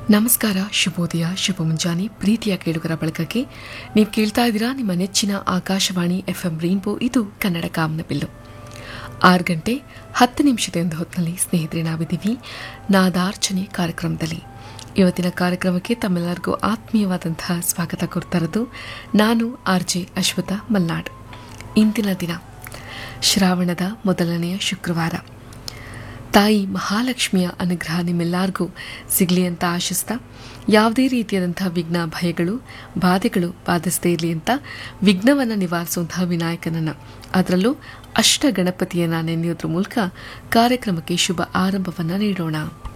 ನಮಸ್ಕಾರ ಶುಭೋದಯ ಶುಭ ಮುಂಜಾನೆ ಪ್ರೀತಿಯ ಕೇಳುಗರ ಬಳಗಕ್ಕೆ ನೀವು ಕೇಳ್ತಾ ಇದ್ದೀರಾ ನಿಮ್ಮ ನೆಚ್ಚಿನ ಆಕಾಶವಾಣಿ ಎಫ್ ಎಂ ರೈನ್ಬೋ ಇದು ಕನ್ನಡ ಕಾಮನಬಿಲ್ಲು ಆರು ಗಂಟೆ ಹತ್ತು ನಿಮಿಷದ ಒಂದು ಹೊತ್ತಿನಲ್ಲಿ ಸ್ನೇಹಿತರೆ ನಾವಿದ್ದೀವಿ ನಾದಾರ್ಚನೆ ಕಾರ್ಯಕ್ರಮದಲ್ಲಿ ಇವತ್ತಿನ ಕಾರ್ಯಕ್ರಮಕ್ಕೆ ತಮ್ಮೆಲ್ಲರಿಗೂ ಆತ್ಮೀಯವಾದಂತಹ ಸ್ವಾಗತ ಕೊಡ್ತಾ ಇರೋದು ನಾನು ಆರ್ ಜೆ ಅಶ್ವಥ ಮಲ್ನಾಡ್ ಇಂದಿನ ದಿನ ಶ್ರಾವಣದ ಮೊದಲನೆಯ ಶುಕ್ರವಾರ ತಾಯಿ ಮಹಾಲಕ್ಷ್ಮಿಯ ಅನುಗ್ರಹ ನಿಮ್ಮೆಲ್ಲರಿಗೂ ಸಿಗಲಿ ಅಂತ ಆಶಿಸ್ತಾ ಯಾವುದೇ ರೀತಿಯಾದಂತಹ ವಿಘ್ನ ಭಯಗಳು ಬಾಧೆಗಳು ಬಾಧಿಸದೇ ಇರಲಿ ಅಂತ ವಿಘ್ನವನ್ನು ನಿವಾರಿಸುವಂತಹ ವಿನಾಯಕನನ್ನು ಅದರಲ್ಲೂ ಅಷ್ಟ ಗಣಪತಿಯನ್ನ ನೆನೆಯೋದ್ರ ಮೂಲಕ ಕಾರ್ಯಕ್ರಮಕ್ಕೆ ಶುಭ ಆರಂಭವನ್ನು ನೀಡೋಣ